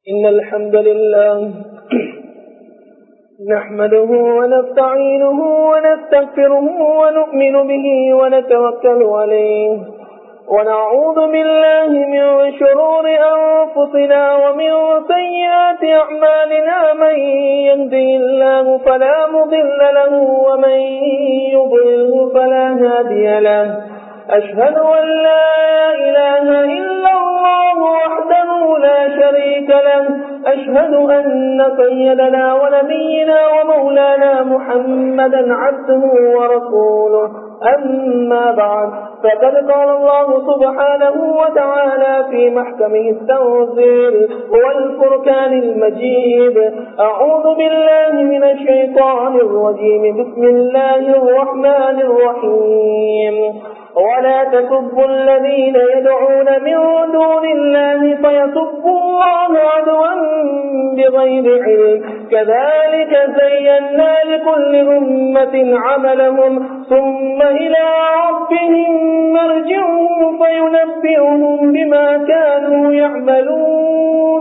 إن الحمد لله نحمده ونستعينه ونستغفره ونؤمن به ونتوكل عليه ونعوذ بالله من شرور أنفسنا ومن سيئات أعمالنا من يهده الله فلا مضل له ومن يضله فلا هادي له أشهد أن لا إله إلا الله وحده لا شريك له أشهد أن سيدنا ونبينا ومولانا محمدا عبده ورسوله أما بعد فقد قال الله سبحانه وتعالى في محكمه التنزيل والفركان المجيد أعوذ بالله من الشيطان الرجيم بسم الله الرحمن الرحيم ولا تسبوا الذين يدعون من دون الله فيسبوا الله عدوا بغير علم كذلك زينا لكل أمة عملهم ثم إلى ربهم مرجعهم فينبئهم بما كانوا يعملون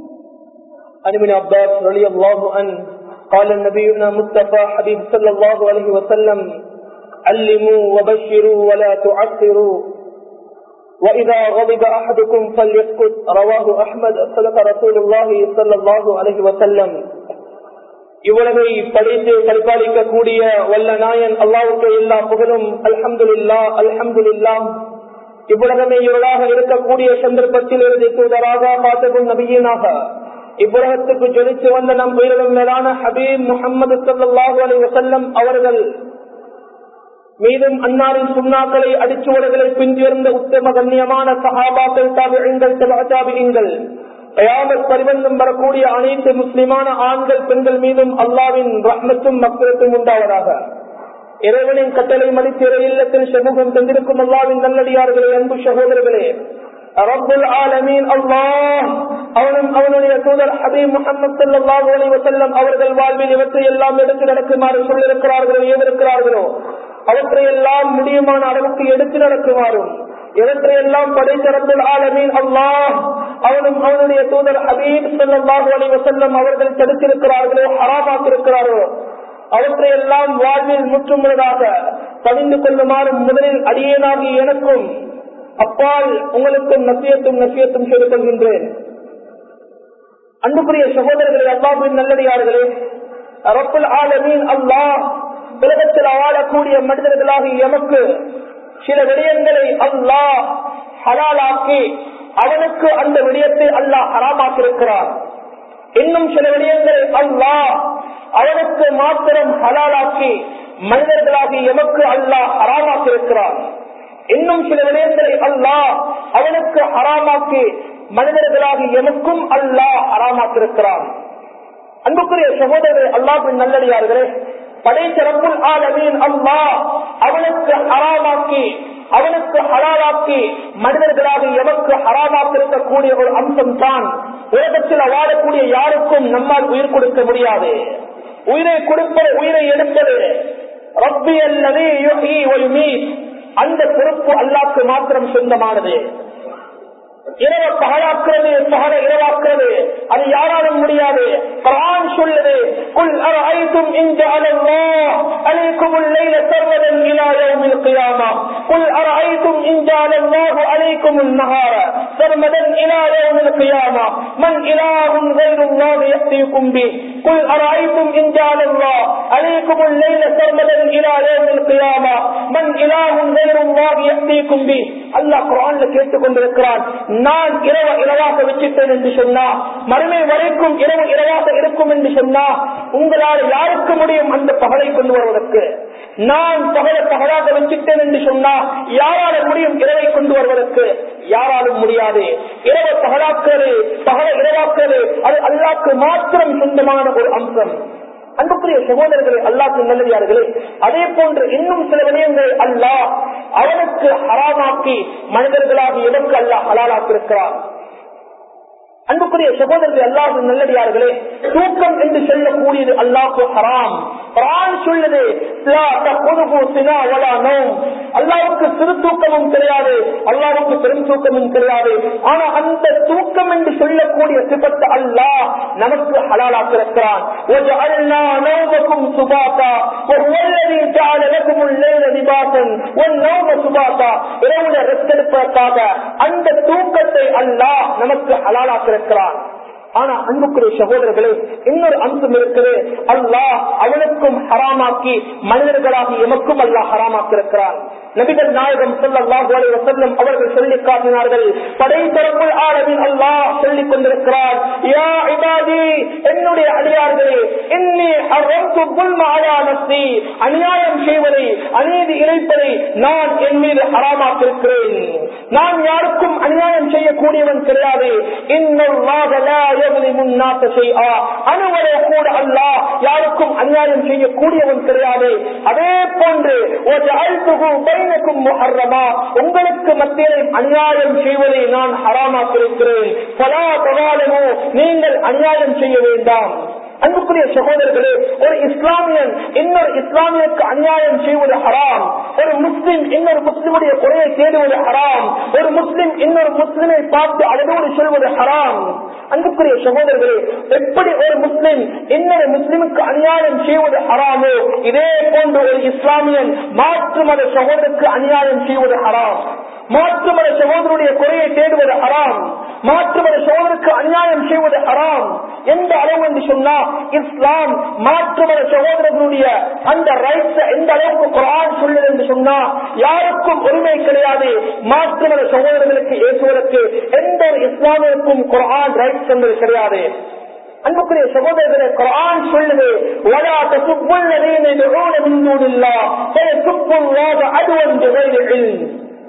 عن ابن عباس رضي الله عنه قال النبينا مصطفى حبيب صلى الله عليه وسلم علموا وبشروا ولا تعسروا وإذا غضب أحدكم فليسكت رواه أحمد صدق رسول الله صلى الله عليه وسلم இவ்வுலகை படைத்து பரிபாலிக்க கூடிய வல்ல நாயன் அல்லாவுக்கு எல்லா புகழும் அல்ஹம்துல்லா அல்ஹம்துல்லா இவ்வுலகமே இருளாக இருக்கக்கூடிய சந்தர்ப்பத்தில் இருந்து தூதராக பாத்தகும் நபியனாக இவ்வுலகத்துக்கு ஜொலித்து வந்த நம் உயிரிலும் மேலான ஹபீப் முகமது சல்லாஹூ அலி வசல்லம் அவர்கள் மீதும் அன்னாரின் சுண்ணாக்களை அடிச்சுவடுகளை பின்திருந்த உத்தம கண்ணியமான சகாபாக்கள் தாபிகள் தாபிகள் கயாமத் பரிவந்தம் வரக்கூடிய அனைத்து முஸ்லிமான ஆண்கள் பெண்கள் மீதும் அல்லாவின் ரஹ்மத்தும் மக்களுக்கும் உண்டாவதாக இறைவனின் கட்டளை மதித்திர இல்லத்தில் சமூகம் தந்திருக்கும் அல்லாவின் நல்லடியார்களே அன்பு சகோதரர்களே ரப்புல் ஆலமீன் அல்லாஹ் அவனும் அவனுடைய தூதர் ஹபீப் முகமது சல்லாஹூ அலி வசல்லம் அவர்கள் வாழ்வில் இவற்றை எல்லாம் எடுத்து நடக்குமாறு சொல்லிருக்கிறார்களோ ஏவிருக்கிறார்களோ அவற்றையெல்லாம் முடியுமான அளவுக்கு எடுத்து நடக்குமாறும் இவற்றையெல்லாம் படைத்தரப்பில் ஆலமீன் அல்லாஹ் அவனும் அவனுடைய தூதர் ஹபீப் சல்லாஹூ அலி வசல்லம் அவர்கள் தடுத்திருக்கிறார்களோ ஹராமாக்கிருக்கிறாரோ அவற்றையெல்லாம் வாழ்வில் முற்றுமுழுதாக பணிந்து கொள்ளுமாறு முதலில் அடியேனாகி எனக்கும் அப்பால் உங்களுக்கும் நசியத்தும் நசியத்தும் செய்து கொள்கின்றேன் அன்புக்குரிய சகோதரர்களே அல்லாஹின் நல்லடியார்களே ரப்புல் ஆலமீன் அல்லாஹ் உலகத்தில் வாழக்கூடிய மனிதர்களாக எமக்கு சில விடயங்களை அல்லாஹ் ஹலாலாக்கி அவனுக்கு அந்த விடயத்தை அல்லாஹ் ஹராமாக்கியிருக்கிறார் இன்னும் சில விடயங்களை அல்லாஹ் அவனுக்கு மாத்திரம் ஹலாலாக்கி மனிதர்களாகி எமக்கு அல்லாஹ் ஹராமாக்கியிருக்கிறார் இன்னும் சில விடயங்களை அல்லாஹ் அவனுக்கு ஹராமாக்கி மனிதர்களாகி எமக்கும் அல்லாஹ் ஹராமாக்கியிருக்கிறான் அன்புக்குரிய சகோதரர்கள் அல்லாஹின் நல்லடியார்களே படைத்த ரப்புல் ஆலமீன் அல்லாஹ் அவனுக்கு ஹராமாக்கி அவனுக்கு ஹலாலாக்கி மனிதர்களாக எமக்கு ஹராமாக்கிருக்கக்கூடிய ஒரு அம்சம் தான் உலகத்தில் வாழக்கூடிய யாருக்கும் நம்மால் உயிர் கொடுக்க முடியாது உயிரை கொடுப்பது உயிரை எடுப்பது ரப்பி அல்லது அந்த பொறுப்பு அல்லாக்கு மாத்திரம் சொந்தமானது இரவு பகலாக்குறது பகல இரவாக்குறது அது யாராலும் முடியாது குரான் சொல்லுது குல் அரைத்தும் இந்த அலல்லா அலைக்கும் الليل سرمدا الى يوم القيامه قل ارايتم ان جعل الله عليكم النهار سرمدا الى يوم القيامه من اله غير الله ياتيكم به قل ارايتم ان جعل الله عليكم الليل سرمدا الى يوم القيامه من اله غير الله ياتيكم به الله قرآن கேட்டுக் கொண்டிருக்கிறான் நான் இரவு இரவாக வச்சுட்டேன் என்று சொன்னா மறுமை வரைக்கும் இரவு இரவாக இருக்கும் என்று சொன்னா உங்களால் யாருக்கு முடியும் அந்த பகலை கொண்டு வருவதற்கு நான் பகல பகலாக வச்சுட்டேன் என்று சொன்னா யாரால முடியும் இரவை கொண்டு வருவதற்கு யாராலும் முடியாது இரவு பகலாக்கிறது பகல இரவாக்கிறது அது அல்லாக்கு மாத்திரம் சொந்தமான ஒரு அம்சம் அன்புக்குரிய சகோதரர்களே அல்லாக்கு நல்லதார்களே அதே போன்று இன்னும் சில விடயங்களை அல்லாஹ் அவனுக்கு ஹராமாக்கி மனிதர்களாக எதற்கு அல்லாஹ் ஹலாலாக்கிருக்கிறார் அன்புக்குரிய சகோதரர்கள் அல்லாஹ் நல்லடியார்களே தூக்கம் என்று சொல்லக்கூடியது அல்லாஹு ஹராம் குரான் சொல்லுது "லா தகுதுகு சினா வலா நௌம்." அல்லாஹ்வுக்கு சிறு தூக்கமும் கிடையாது அல்லாஹ்வுக்கு பெரும் தூக்கமும் கிடையாது ஆனா அந்த தூக்கம் என்று சொல்லக்கூடிய சிபத்து அல்லாஹ் நமக்கு ஹலாலாக்கிருக்கிறான் وَجَعَلْنَا نَوْمَكُمْ سُبَاتًا وَهُوَ الَّذِي جَعَلَ لَكُمُ اللَّيْلَ لِبَاسًا وَالنَّوْمَ سُبَاتًا இரவுல ரெஸ்ட் எடுப்பதற்காக அந்த தூக்கத்தை அல்லாஹ் நமக்கு ஹலாலாக்கிருக்கிறான் ஆனா அன்புக்குரிய சகோதரர்களே இன்னொரு அம்சம் இருக்குது அல்லாஹ் அவனுக்கும் ஹராமாக்கி மனிதர்களாகி எமக்கும் அல்லாஹ் ஹராமாக்கியிருக்கிறான் நபிகள் நாயகம் ஸல்லல்லாஹு அலைஹி வஸல்லம் அவர்கள் சொல்லி காட்டினார்கள் படைத்தரப்புள் ஆளவின் அல்லாஹ் சொல்லிக் கொண்டிருக்கிறார் யா இபாதி என்னுடைய அடியார்களே இன்னி ஹர்ரம்து புல்ம அலா நஃப்ஸி அநியாயம் செய்வதை அநீதி இழைப்பதை நான் என் மீது ஹராமாக்கியிருக்கிறேன் நான் யாருக்கும் அநியாயம் செய்யக்கூடியவன் கிடையாது இன்னல்லாஹ லா யظلم الناس شيئا அணுவரை கூட அல்லாஹ் யாருக்கும் அநியாயம் செய்யக்கூடியவன் கிடையாது அதே போன்று وجعلته بينكم محرما உங்களுக்கு மத்தியிலே அநியாயம் செய்வதை நான் ஹராமாக்கியிருக்கிறேன் فلا تظالموا நீங்கள் அநியாயம் செய்ய வேண்டாம் அன்புக்குரிய சகோதரர்களே ஒரு இஸ்லாமியன் இன்னொரு இஸ்லாமியருக்கு அநியாயம் செய்வது ஹராம் ஒரு முஸ்லிம் இன்னொரு முஸ்லிமுடைய குறையை தேடுவது ஹராம் ஒரு முஸ்லிம் இன்னொரு முஸ்லிமை பார்த்து அதோடு சொல்வது ஹராம் அன்புக்குரிய சகோதரர்களே எப்படி ஒரு முஸ்லிம் இன்னொரு முஸ்லிமுக்கு அநியாயம் செய்வது ஹராமோ இதே போன்று ஒரு இஸ்லாமியன் மாற்று மத சகோதரருக்கு அநியாயம் செய்வது ஹராம் மாற்று மத சகோதரருடைய குறையை தேடுவது ஹராம் மாற்று மத சகோதரருக்கு அநியாயம் செய்வது ஹராம் எந்த அளவு என்று சொன்னா இஸ்லாம் மாற்று மத சகோதரர்களுடைய அந்த ரைட்ஸ் எந்த அளவுக்கு குரான் சொல்லுது என்று சொன்னா யாருக்கும் உரிமை கிடையாது மாற்று மத சகோதரர்களுக்கு ஏற்றுவதற்கு எந்த ஒரு இஸ்லாமியருக்கும் குரான் ரைட்ஸ் என்பது கிடையாது அன்புக்குரிய சகோதரர்களே குரான் சொல்லுது ولا تسبوا الذين يدعون من دون الله فيسبوا الله عدوا بغير علم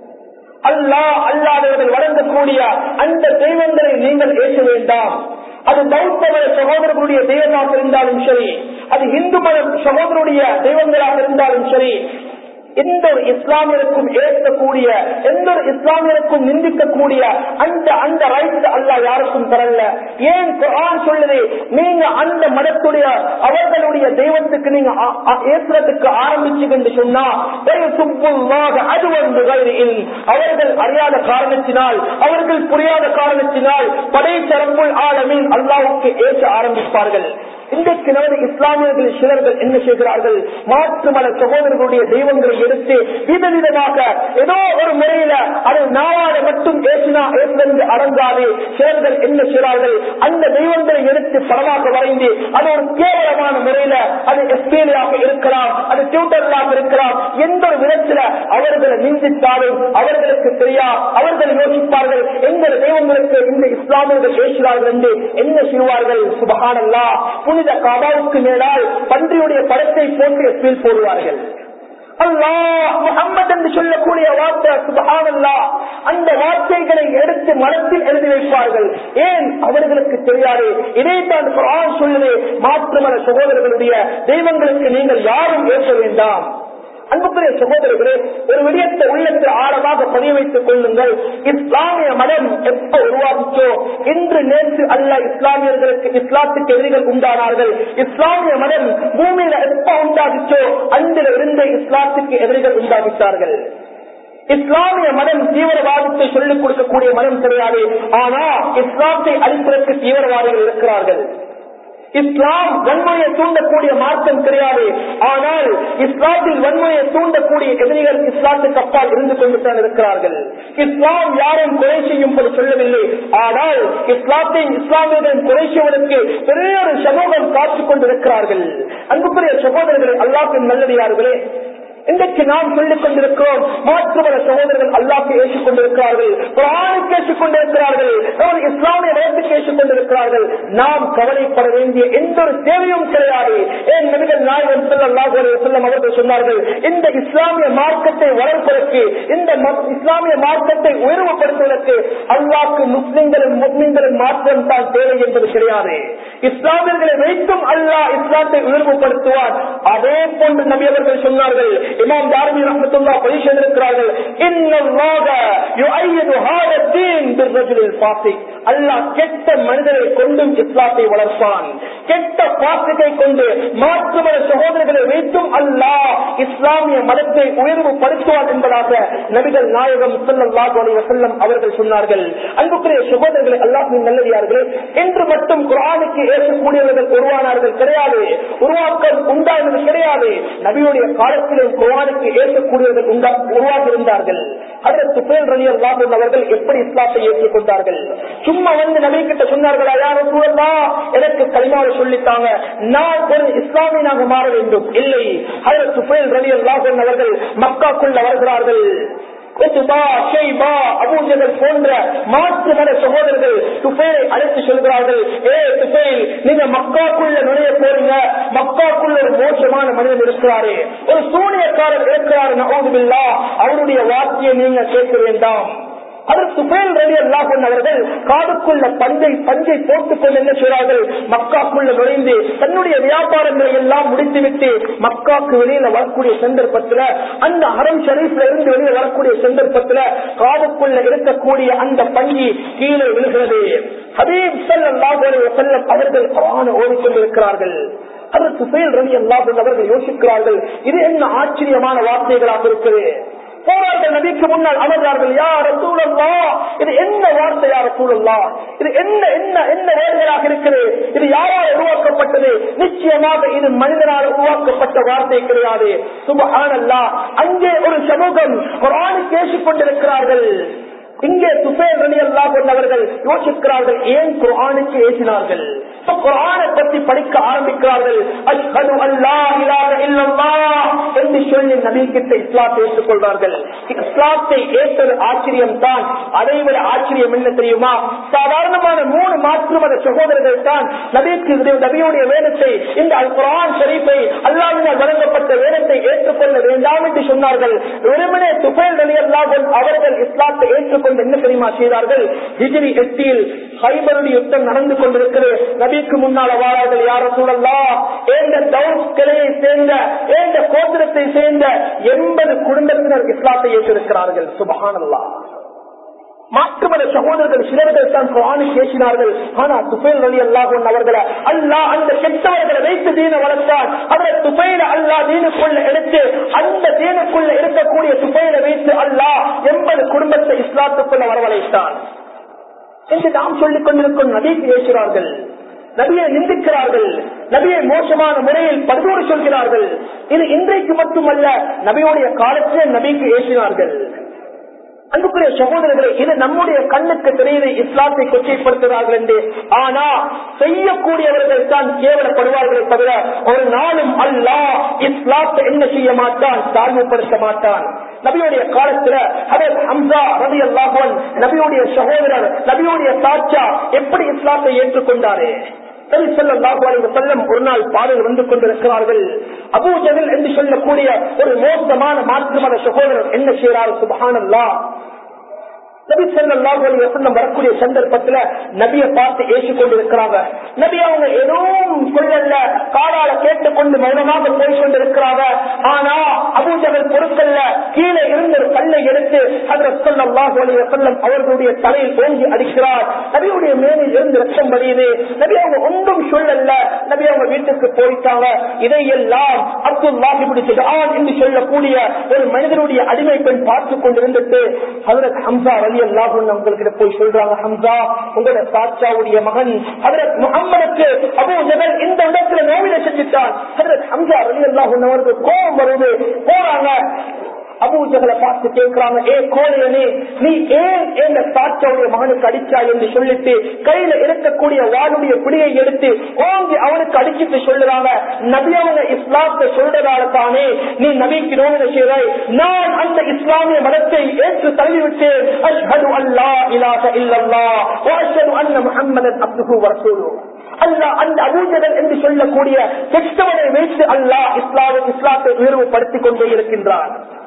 அல்லாஹ் அல்லாதவர்கள் வழங்கக்கூடிய அந்த தெய்வங்களை நீங்கள் ஏற்க வேண்டாம் அது பௌத்த மத சகோதரர்களுடைய தெய்வமாக இருந்தாலும் சரி அது இந்து மத சகோதரருடைய தெய்வங்களாக இருந்தாலும் சரி எந்த ஒரு இஸ்லாமியருக்கும் ஏற்கக்கூடிய எந்த ஒரு இஸ்லாமியருக்கும் நிந்திக்கக்கூடிய அந்த அந்த ரைட்ஸ் அல்ல யாருக்கும் தரல ஏன் குரான் சொல்லுது நீங்க அந்த மதத்துடைய அவர்களுடைய தெய்வத்துக்கு நீங்க ஆ- ஆ- ஏற்றுறதுக்கு ஆரம்பிச்சுன்னு சொன்னா சுப்புவாக அது வந்து அவர்கள் அறியாத காரணத்தினால் அவர்கள் புரியாத காரணத்தினால் படைத்தரப்புள் ஆழமின் அல்லாவுக்கு ஏற்ற ஆரம்பிப்பார்கள் இன்றைக்கு நமது இஸ்லாமியர்கள் சிலர்கள் என்ன செய்கிறார்கள் மாற்று மத சகோதரர்களுடைய தெய்வங்களை எடுத்து விதவிதமாக ஏதோ ஒரு முறையில அது நாவாட மட்டும் ஏற்றினா ஏற்றது அடங்காது சிலர்கள் என்ன செய்கிறார்கள் அந்த தெய்வங்களை எடுத்து படமாக வரைந்து அது ஒரு கேவலமான முறையில அது எஸ்பேலியாக இருக்கலாம் அது டியூட்டர்களாக இருக்கலாம் எந்த ஒரு விதத்துல அவர்களை நிந்தித்தாலும் அவர்களுக்கு தெரியா அவர்கள் யோசிப்பார்கள் எங்கள் தெய்வங்களுக்கு இந்த இஸ்லாமியர்கள் பேசுகிறார்கள் என்று என்ன செய்வார்கள் சுபகானல்லா புனித காபாவுக்கு மேலால் பன்றியுடைய படத்தை போட்டு எஸ்பேல் போடுவார்கள் அல்லாஹ் முகம்மது என்று சொல்லக்கூடிய வார்த்தை சுபஹானல்லா அந்த வார்த்தைகளை எடுத்து மனத்தில் எழுதி வைப்பார்கள் ஏன் அவர்களுக்கு தெரியாது இதைத்தான் குரான் சொல்லுது மாற்று மத சகோதரர்களுடைய தெய்வங்களுக்கு நீங்கள் யாரும் ஏற்க வேண்டாம் அன்புக்குரிய சகோதரர்களே ஒரு விடயத்தை உள்ளத்தில் ஆழமாக பதிய வைத்துக் கொள்ளுங்கள் இஸ்லாமிய மதம் எப்ப உருவாக்கிச்சோ இன்று நேற்று அல்ல இஸ்லாமியர்களுக்கு இஸ்லாத்துக்கு எதிரிகள் உண்டானார்கள் இஸ்லாமிய மதம் பூமியில எப்ப உண்டாகிச்சோ அன்றில் இருந்த இஸ்லாத்துக்கு எதிரிகள் உண்டாகிட்டார்கள் இஸ்லாமிய மதம் தீவிரவாதத்தை சொல்லிக் கொடுக்கக்கூடிய மதம் கிடையாது ஆனா இஸ்லாத்தை அழிப்பதற்கு தீவிரவாதிகள் இருக்கிறார்கள் இஸ்லாம் வன்முறையை தூண்டக்கூடிய மார்க்கம் கிடையாது ஆனால் இஸ்லாத்தில் வன்முறையை தூண்டக்கூடிய எதிரிகள் இஸ்லாத்துக்கு அப்பால் இருந்து கொண்டுதான் இருக்கிறார்கள் இஸ்லாம் யாரும் குறை செய்யும்படி சொல்லவில்லை ஆனால் இஸ்லாத்தையும் இஸ்லாமியர்களின் குறை செய்வதற்கு பெரிய ஒரு சமூகம் காத்துக் கொண்டிருக்கிறார்கள் அன்புக்குரிய சகோதரர்களே அல்லாத்தின் நல்லடியார்களே இன்றைக்கு நாம் சொல்லிக் கொண்டிருக்கிறோம் மாற்றுமத சகோதரர்கள் அல்லாக்கு ஏற்றுக் கொண்டிருக்கிறார்கள் குரானுக்கு ஏற்றுக் கொண்டிருக்கிறார்கள் நமது இஸ்லாமிய மதத்துக்கு ஏற்றுக் கொண்டிருக்கிறார்கள் நாம் கவலைப்பட வேண்டிய எந்த ஒரு தேவையும் கிடையாது ஏன் நபிகள் நாயகம் செல்லாஹு செல்லம் அவர்கள் சொன்னார்கள் இந்த இஸ்லாமிய மார்க்கத்தை வளர்ப்பதற்கு இந்த ம- இஸ்லாமிய மார்க்கத்தை உயர்வுபடுத்துவதற்கு அல்லாக்கு முஸ்லிம்களும் முஸ்லிம்களும் மாற்றம் தான் தேவை என்பது கிடையாது இஸ்லாமியர்களை வைத்தும் அல்லாஹ் இஸ்லாத்தை உயர்வுபடுத்துவார் அதே போன்று நபி அவர்கள் சொன்னார்கள் இமாம் தாரமி ரஹமத்துல்லா பதிவு செய்திருக்கிறார்கள் இன்னல்லாக யுஐயது ஹாத தீன் பிர்ரஜுலில் ஃபாசிக் அல்லாஹ் கெட்ட மனிதரை கொண்டும் இஸ்லாத்தை வளர்ப்பான் கெட்ட பாசிக்கை கொண்டு மாற்று மத சகோதரர்களை வைத்தும் அல்லாஹ் இஸ்லாமிய மதத்தை உயர்வு படுத்துவார் என்பதாக நபிகள் நாயகம் ஸல்லல்லாஹு அலைஹி வஸல்லம் அவர்கள் சொன்னார்கள் அன்புக்குரிய சகோதரர்களை அல்லாஹ்வின் நல்லடியார்களே என்று மட்டும் குர்ஆனுக்கு ஏற்கக்கூடியவர்கள் உருவானார்கள் கிடையாது உருவாக்கம் உண்டானது கிடையாது நபியுடைய காலத்திலே குர்ஆனுக்கு ஏற்கக்கூடியவர்கள் உண்டா உருவாகி இருந்தார்கள் அதற்கு பேர் ரலி அல்லாஹ் அவர்கள் எப்படி இஸ்லாத்தை ஏற்றுக்கொண்டார்கள் சும்மா வந்து நபி கிட்ட சொன்னார்களா யாரும் சூழலா எனக்கு களிமாவை சொல்லித்தாங்க நான் ஒரு இஸ்லாமியனாக மாற வேண்டும் இல்லை அதற்கு சுபேல் ரலி அல்லாஹ் அவர்கள் மக்காக்குள்ள வருகிறார்கள் உத்பா, ஷைபா, அபூஜகல் போன்ற மாற்று மத சகோதரர்கள் துபேலை அழைத்து சொல்கிறார்கள் ஏ துபேல் நீங்க மக்காக்குள்ள நுழைய போறீங்க மக்காக்குள்ள ஒரு மோசமான மனிதன் இருக்கிறாரு ஒரு சூனியக்காரர் இருக்கிறாரு நகோதுபில்லா அவருடைய வார்த்தையை நீங்க கேட்க வேண்டாம் அதற்கு பேர் ரவி அல்லாஹ் அவர்கள் காதுக்குள்ள பஞ்சை பஞ்சை போட்டுக் கொண்டு என்ன செய்கிறார்கள் மக்காக்குள்ள நுழைந்து தன்னுடைய வியாபாரங்களை எல்லாம் முடித்துவிட்டு மக்காக்கு வெளியில வரக்கூடிய சந்தர்ப்பத்துல அந்த அறம் ஷரீஃப்ல இருந்து வெளியில வரக்கூடிய சந்தர்ப்பத்துல காதுக்குள்ள இருக்கக்கூடிய அந்த பஞ்சு கீழே விழுகிறது ஹபீப் ஸல்லல்லாஹு அலைஹி வஸல்லம் அவர்கள் குர்ஆனை ஓதிக்கொண்டிருக்கிறார்கள் அதற்கு பேர் ரவி அல்லாஹ் அவர்கள் யோசிக்கிறார்கள் இது என்ன ஆச்சரியமான வார்த்தைகளாக இருக்குது போனார்கள் நபிக்கு முன்னால் அமர்ந்தார்கள் யார் சூழல்லா இது என்ன வார்த்தை யார் சூழல்லா இது என்ன என்ன என்ன வேலைகளாக இருக்குது இது யாரால் உருவாக்கப்பட்டது நிச்சயமாக இது மனிதனால் உருவாக்கப்பட்ட வார்த்தை கிடையாது சுபஹானல்லா அங்கே ஒரு சமூகம் குரானி பேசிக் கொண்டிருக்கிறார்கள் இங்கே சுபேல் ரலி அல்லாஹ் கொண்டவர்கள் யோசிக்கிறார்கள் ஏன் குரானுக்கு ஏசினார்கள் குரானை பற்றி படிக்க ஆரம்பிக்கிறார்கள் அஷ்ஹது அல்லா இலாஹ இல்லல்லாஹ் என்று சொல்லி நபி கிட்ட இஸ்லாத்தை ஏற்றுக்கொள்வார்கள் இஸ்லாத்தை ஏற்றது ஆச்சரியம் தான் அதை விட ஆச்சரியம் என்ன தெரியுமா சாதாரணமான மூணு மாற்று மத சகோதரர்கள் தான் நபிக்கு நபியுடைய வேதத்தை இந்த அல் குரான் ஷரீஃபை அல்லாவினால் வழங்கப்பட்ட வேதத்தை ஏற்றுக்கொள்ள வேண்டாம் என்று சொன்னார்கள் வெறுமனே துபேல் அலி அல்லாஹ் அவர்கள் இஸ்லாத்தை ஏற்றுக்கொண்டு என்ன தெரியுமா செய்தார்கள் ஹிஜ்ரி எட்டில் ஹைபருடைய யுத்தம் நடந்து கொண்டிருக்கிறது நபிக்கு முன்னால் வாரார்கள் யார சூழல்லா ஏந்த தௌஸ் கிளையை சேர்ந்த ஏந்த கோத்திரத்தை சேர்ந்த எண்பது குடும்பத்தினர் இஸ்லாத்தை ஏற்றிருக்கிறார்கள் சுபஹானல்லா மாற்றுமத சகோதரர்கள் சிலர்கள் தான் குரானு பேசினார்கள் ஆனா துபேல் அலி அல்லாஹ் அவர்களை அல்லாஹ் அந்த கெட்டவர்களை வைத்து தீன வளர்த்தார் அவரை துபைல அல்லாஹ் தீனுக்குள்ள எடுத்து அந்த தீனுக்குள்ள இருக்கக்கூடிய துபைல வைத்து அல்லாஹ் எண்பது குடும்பத்தை இஸ்லாத்துக்குள்ள வரவழைத்தார் என்று நாம் சொல்லிக் கொண்டிருக்கும் நபி பேசுகிறார்கள் நபியை நிந்திக்கிறார்கள் நபியை மோசமான முறையில் படுகோடு சொல்கிறார்கள் இது இன்றைக்கு மட்டுமல்ல நபியுடைய காலத்திலே நபிக்கு ஏசினார்கள் அன்புக்குரிய சகோதரர்களே இது நம்முடைய கண்ணுக்கு தெரியுது இஸ்லாத்தை கொச்சைப்படுத்துகிறார்கள் என்று ஆனா செய்யக்கூடியவர்கள் தான் கேவலப்படுவார்கள் தவிர ஒரு நாளும் அல்லாஹ் இஸ்லாத்தை என்ன செய்ய மாட்டான் தாழ்வுபடுத்த மாட்டான் நபியுடைய காலத்துல ஹதரத் ஹம்சா ரவி அல்லாஹன் நபியுடைய சகோதரர் நபியுடைய சாட்சா எப்படி இஸ்லாத்தை ஏற்றுக்கொண்டாரு ஒரு நாள் பாதையில் வந்து கொண்டிருக்கிறார்கள் அபூஜகல் என்று சொல்லக்கூடிய ஒரு மோசமான மாற்று மத சகோதரர் என்ன செய்யறாரு சுபஹானல்லா நபி ஸல்லல்லாஹு அலைஹி வஸல்லம் வரக்கூடிய சந்தர்ப்பத்துல நபிய பார்த்து ஏசிக் கொண்டிருக்கிறாங்க நபி அவங்க எதுவும் சொல்லல காலால கேட்டுக்கொண்டு மௌனமாக போய் கொண்டிருக்கிறாங்க ஆனா அபூஜகல் பொருட்கள்ல கீழே இருந்த ஒரு கல்லை எடுத்து ஹஜ்ரத் ஸல்லல்லாஹு அலைஹி வஸல்லம் அவர்களுடைய தலையில் ஓங்கி அடிக்கிறார் நபியுடைய மேலில் இருந்து ரத்தம் வடியுது நபி அவங்க ஒன்றும் சொல்லல நபி அவங்க வீட்டுக்கு போயிட்டாங்க இதையெல்லாம் அப்துல்லாஹி இப்படி என்று சொல்லக்கூடிய ஒரு மனிதனுடைய அடிமை பெண் பார்த்து கொண்டிருந்துட்டு ஹஜரத் ஹம்சா ரலி அல்லாஹ் உங்களுக்கு போய் சொல்றாங்க ஹம்சா உங்களோட சாட்சாவுடைய மகன் ஹதரத் முகம்மதுக்கு அபூ ஜபல் இந்த இடத்துல நோவில செஞ்சுட்டான் ஹதரத் ஹம்சா ரலி அல்லாஹ் அவருக்கு கோபம் வருது போறாங்க அபூஜகளை பார்த்து கேட்கிறாங்க ஏ கோழையனே நீ ஏன் எந்த சாட்சாவுடைய மகனுக்கு அடிச்சா என்று சொல்லிட்டு கையில இருக்கக்கூடிய வாளுடைய பிடியை எடுத்து ஓங்கி அவனுக்கு அடிச்சிட்டு சொல்லுறாங்க நபி அவங்க இஸ்லாத்தை சொல்றதால தானே நீ நபிக்கு நோவின செய்தாய் நான் அந்த இஸ்லாமிய மதத்தை ஏற்று தள்ளிவிட்டேன் அஷ்ஹது அல்லா இலாஹ இல்லல்லாஹ் வ அஷ்ஹது அன்ன முஹம்மதன் அப்துஹு வ ரசூலுஹு அல்லாஹ் அந்த அபூஜகல் என்று சொல்லக்கூடிய கெட்டவனை வைத்து அல்லாஹ் இஸ்லாம் இஸ்லாத்தை உயர்வுபடுத்திக் கொண்டே இருக்கின்றான்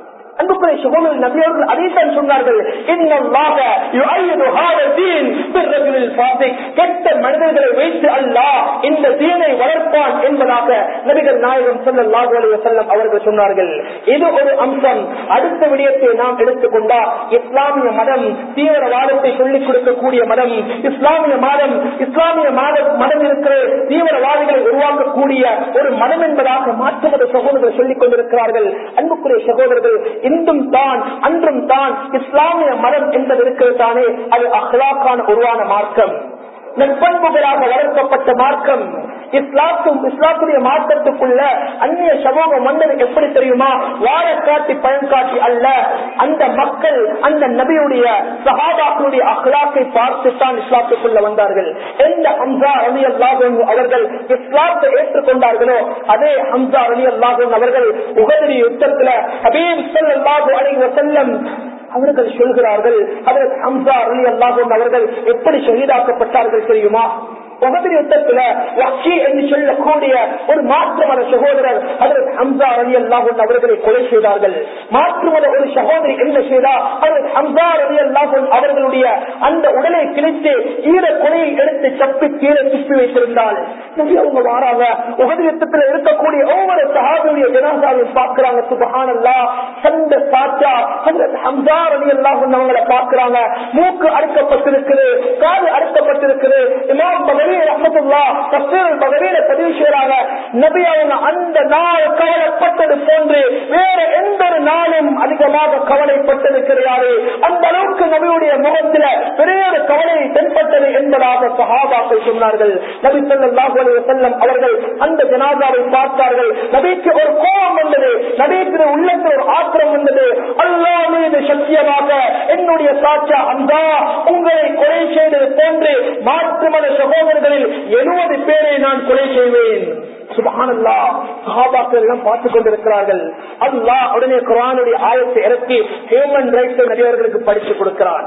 அன்புக்குரிய சகோதரர் நபியவர்கள் அதைத்தான் சொன்னார்கள் இன்னல்லாக யுஐது ஹாத தீன் பிர்ரஜுலில் ஃபாசிக் கெட்ட மனிதர்களை வைத்து அல்லாஹ் இந்த தீனை வளர்ப்பான் என்பதாக நபிகள் நாயகம் ஸல்லல்லாஹு அலைஹி வஸல்லம் அவர்கள் சொன்னார்கள் இது ஒரு அம்சம் அடுத்த விடயத்தை நாம் எடுத்துக்கொண்டா இஸ்லாமிய மதம் தீவிரவாதத்தை சொல்லிக் கொடுக்கக்கூடிய மதம் இஸ்லாமிய மதம் இஸ்லாமிய மதம் மதம் இருக்கிற தீவிரவாதிகளை உருவாக்கக்கூடிய ஒரு மதம் என்பதாக மாற்றுமத சகோதரர்கள் சொல்லிக் கொண்டிருக்கிறார்கள் அன்புக்குரிய சகோதரர்கள் இன்றும் தான் அன்றும் தான் இஸ்லாமிய மதம் என்பது இருக்கிறது தானே அது அஹ்லாக்கான உருவான மார்க்கம் நற்பண்புகளாக வளர்க்கப்பட்ட மார்க்கம் இஸ்லாத்தும் இஸ்லாத்துடைய மார்க்கத்துக்குள்ள அந்நிய சமூக மன்னர் எப்படி தெரியுமா வாழ காட்டி பயன் காட்டி அல்ல அந்த மக்கள் அந்த நபியுடைய சகாபாக்களுடைய அஹ்லாக்கை பார்த்துத்தான் இஸ்லாத்துக்குள்ள வந்தார்கள் எந்த ஹம்சா அலி அல்லாஹன் அவர்கள் இஸ்லாத்தை ஏற்றுக்கொண்டார்களோ அதே ஹம்சா அலி அல்லாஹன் அவர்கள் உகதரி யுத்தத்துல ஹபீப் ஸல்லல்லாஹு அலைஹி வஸல்லம் அவர்கள் சொல்கிறார்கள் அதற்கு ஹம்சா அலி அல்லாஹும் அவர்கள் எப்படி ஷஹீதாக்கப்பட்டார்கள் தெரியுமா உகதிரி யுத்தத்துல வக்கி என்று சொல்லக்கூடிய ஒரு மாற்று மத சகோதரர் அதற்கு ஹம்சா அலி அல்லாஹும் அவர்களை கொலை செய்தார்கள் மாற்று மத ஒரு சகோதரி என்ன செய்தார் அதற்கு ஹம்சா அலி அல்லாஹும் அவர்களுடைய அந்த உடலை கிழித்து ஈர கொலையை எடுத்து சப்பி கீழே துப்பி வைத்திருந்தால் நபி அவங்க வாராங்க உகதி யுத்தத்துல இருக்கக்கூடிய ஒவ்வொரு சஹாபியுடைய ஜனாசாவை பார்க்கிறாங்க சுபஹானல்லா சந்த சாச்சா ஹஜரத் ஹம்சா அலி அல்லாஹும் அவங்களை பார்க்கிறாங்க மூக்கு அறுக்கப்பட்டிருக்குது காது அறுக்கப்பட்டிருக்குது இமாம் பகவீர் ரஹமத்துல்லா தஸ்வீர் பகவீர பதிவு செய்யறாங்க நபி அவங்க அந்த நாள் கவலைப்பட்டது போன்று வேற எந்த ஒரு நாளும் அதிகமாக கவலைப்பட்டது கிடையாது அந்த அளவுக்கு நபியுடைய முகத்துல பெரிய ஒரு கவலை தென்பட்டது என்பதாக சஹாபாக்கள் சொன்னார்கள் நபி ஸல்லல்லாஹு அலைஹி வஸல்லம் அவர்கள் அந்த ஜனாதாவை பார்த்தார்கள் நபிக்கு ஒரு கோபம் வந்தது நபிக்கு உள்ளத்தில் ஒரு ஆத்திரம் வந்தது அல்லாஹ் மீது சத்தியமாக என்னுடைய சாட்சா அந்த உங்களை கொலை செய்தது போன்று மாற்று மத சகோதரர்களில் எழுபது பேரை நான் கொலை செய்வேன் சுபஹானல்லா சஹாபாக்கள் எல்லாம் பார்த்துக் கொண்டிருக்கிறார்கள் அல்லாஹ் உடனே குரானுடைய ஆயத்தை இறக்கி ஹியூமன் ரைட்ஸ் நடிகர்களுக்கு படிச்சு கொடுக்கிறான்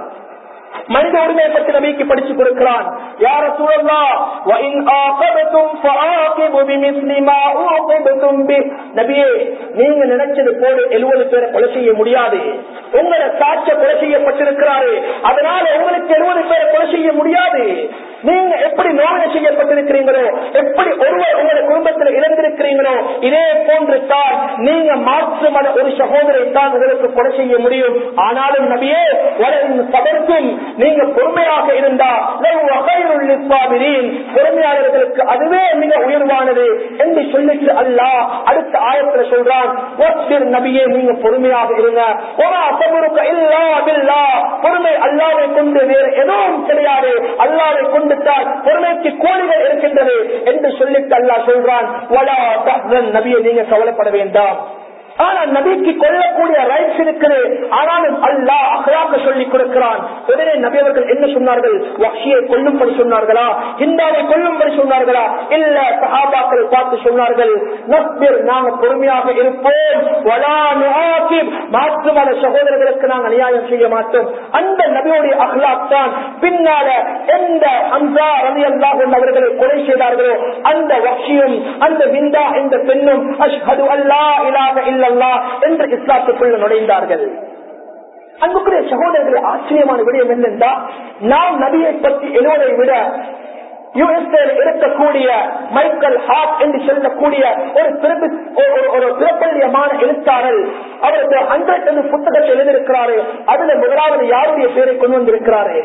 மனித உரிமையை பற்றி நபிக்கு படிச்சு கொடுக்கிறான் யார சூழல்லா நபியே நீங்க நினைச்சது போல எழுபது பேரை கொலை செய்ய முடியாது உங்களை சாட்ச கொலை செய்யப்பட்டிருக்கிறாரு அதனால உங்களுக்கு எழுபது பேரை கொலை செய்ய முடியாது நீங்க எப்படி நோயை செய்யப்பட்டிருக்கிறீங்களோ எப்படி ஒருவர் உங்களுடைய குடும்பத்தில் இழந்திருக்கிறீங்களோ இதே போன்று தான் நீங்க மாற்று மத ஒரு சகோதரை தான் உங்களுக்கு கொலை செய்ய முடியும் ஆனாலும் நபியே வளரும் சபர்க்கும் நீங்க பொறுமையாக இருந்தா பொறுமையாளர்களுக்கு அதுவே மிக உயர்வானது என்று சொல்லிட்டு அல்லாஹ் அடுத்த ஆயத்துல சொல்றான் நபியே நீங்க பொறுமையாக இருங்க பொறுமை அல்லாவை கொண்டு வேறு எதுவும் கிடையாது அல்லாவை கொண்டு தான் பொறுமைக்கு கோழிகள் இருக்கின்றது என்று சொல்லிட்டு அல்லாஹ் சொல்றான் நபியை நீங்க கவலைப்பட வேண்டாம் ஆனா நபிக்கு கொல்லக்கூடிய ரைட்ஸ் இருக்குது ஆனாலும் அல்லாஹ் அகலாக்க சொல்லிக் கொடுக்கிறான் உடனே நபி அவர்கள் என்ன சொன்னார்கள் வக்ஷியை கொல்லும்படி சொன்னார்களா ஹிந்தாவை கொல்லும்படி சொன்னார்களா இல்ல சஹாபாக்களை பார்த்து சொன்னார்கள் நஸ்பிர் நாங்க பொறுமையாக இருப்போம் வலா நுஆகிப் மாற்று மத சகோதரர்களுக்கு நாங்க அநியாயம் செய்ய மாட்டோம் அந்த நபியுடைய அஹ்லாக் தான் பின்னால எந்த ஹம்சா ரவி அல்லாஹ் அவர்களை கொலை செய்தார்களோ அந்த வக்ஷியும் அந்த ஹிந்தா என்ற பெண்ணும் அஷ்ஹது அல்லா இலாக இல்லல்லா என்று இஸ்லாத்துக்குள்ள நுழைந்தார்கள் அன்புக்குரிய சகோதரர்களை ஆச்சரியமான விடயம் என்னென்றா நாம் நபியை பற்றி எழுவதை விட யுஎஸ்ஏ இருக்கக்கூடிய மைக்கேல் ஹார்ட் என்று சொல்லக்கூடிய ஒரு பிறப்பு ஒரு பிறப்பள்ளியமான எழுத்தாளர் அவருக்கு ஹண்ட்ரட் என்று புத்தகத்தை எழுதியிருக்கிறாரு அதுல முதலாவது யாருடைய பேரை கொண்டு வந்திருக்கிறாரு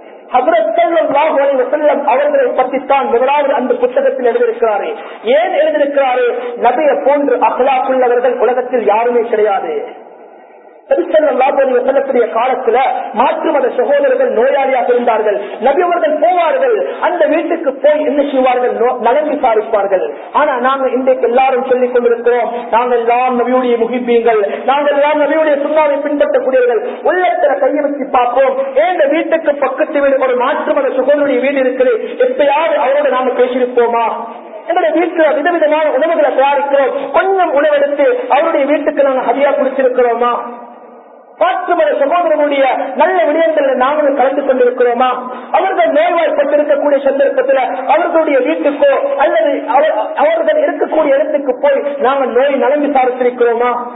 அவர்களை பற்றித்தான் முதலாவது அந்த புத்தகத்தில் எழுதியிருக்கிறாரு ஏன் எழுதியிருக்கிறாரு நபிய போன்று அகலாக்குள்ளவர்கள் உலகத்தில் யாருமே கிடையாது சொல்லக்கூடிய காலத்துல மாற்று மத சகோதரர்கள் நோயாளியாக இருந்தார்கள் நபியவர்கள் போவார்கள் அந்த வீட்டுக்கு போய் என்ன செய்வார்கள் நலன் விசாரிப்பார்கள் ஆனா நாங்க இன்றைக்கு எல்லாரும் சொல்லிக் கொண்டிருக்கிறோம் நாங்கள் எல்லாம் நபியுடைய முகிப்பீங்கள் நாங்கள் எல்லாம் நபியுடைய சுண்ணாவை பின்பற்றக்கூடியவர்கள் உள்ளத்துல கையை வச்சு பார்ப்போம் ஏந்த வீட்டுக்கு பக்கத்து வீடு ஒரு மாற்று மத சகோதரனுடைய வீடு இருக்குது எப்பயாவது அவரோட நாம பேசியிருப்போமா எங்களுடைய வீட்டுல விதவிதமான உணவுகளை தயாரிக்கிறோம் கொஞ்சம் உணவெடுத்து அவருடைய வீட்டுக்கு நாங்க ஹதியா குடிச்சிருக்கிறோமா மாற்றுமத சகோதரனுடைய நல்ல விடயங்களில் நாங்களும் கலந்து கொண்டிருக்கிறோமா அவர்கள் நோய்வாய்ப்பட்டிருக்கக்கூடிய சந்தர்ப்பத்தில் அவர்களுடைய வீட்டுக்கோ அல்லது அவர்கள் இருக்கக்கூடிய இடத்துக்கு போய் நாங்கள் நோய் நலம் விசாரித்திருக்கிறோமா